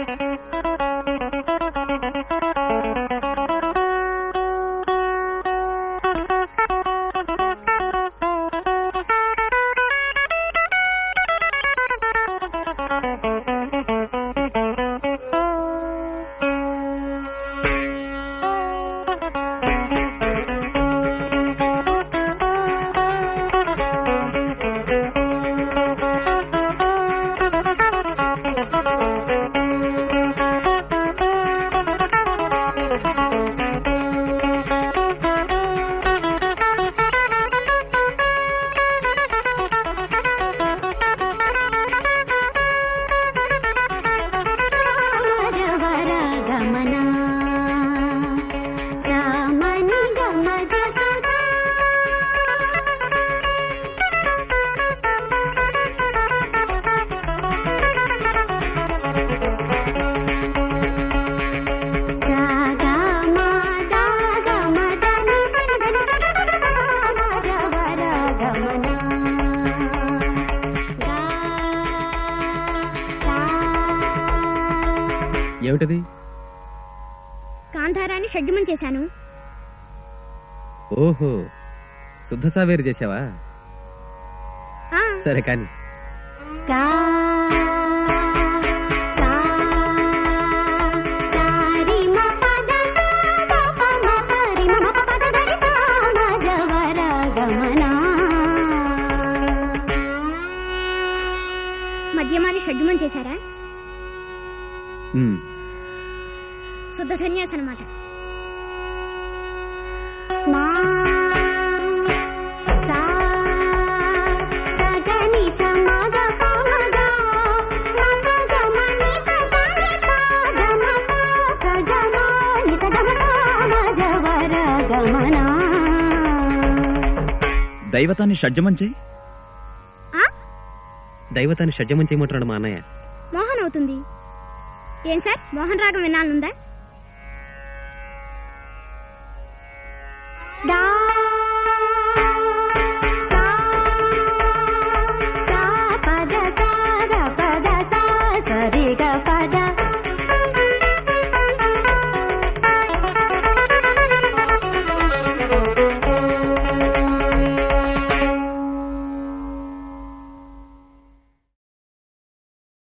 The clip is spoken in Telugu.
సామజవర గమన సామని గమజ సుధా సాగా మాదా గమదని సగదని సగదని సామజవర గమన గా సా ఏమిటది కాంతారాన్ని షడ్జమం చేశాను ఓహో శుద్ధ సావేరు చేసావా ఆ, సరే కానీ గా, సా, సారి మ పద సా ద ప మ పరి మ మ ప పద ద రి సా మ జ వ ర గ మ నా. మద్యమాన్ని షడ్జమం చేశారా ఉమ్, శుద్ధ సన్యాసి అనమాట మా సా సగని సమగ పమగ మగ గమని పసని పాదమ సగమ ని సగమ సామ జవర గమనా దైవతాన్ని షడ్జమం చేయి ఆ దైవతాన్ని షడ్జమం చేయమంటున్నాడు మా అన్నయ్య మోహన్ అవుతుంది ఏం సార్ మోహన్ రాగం వినాలనుందా దా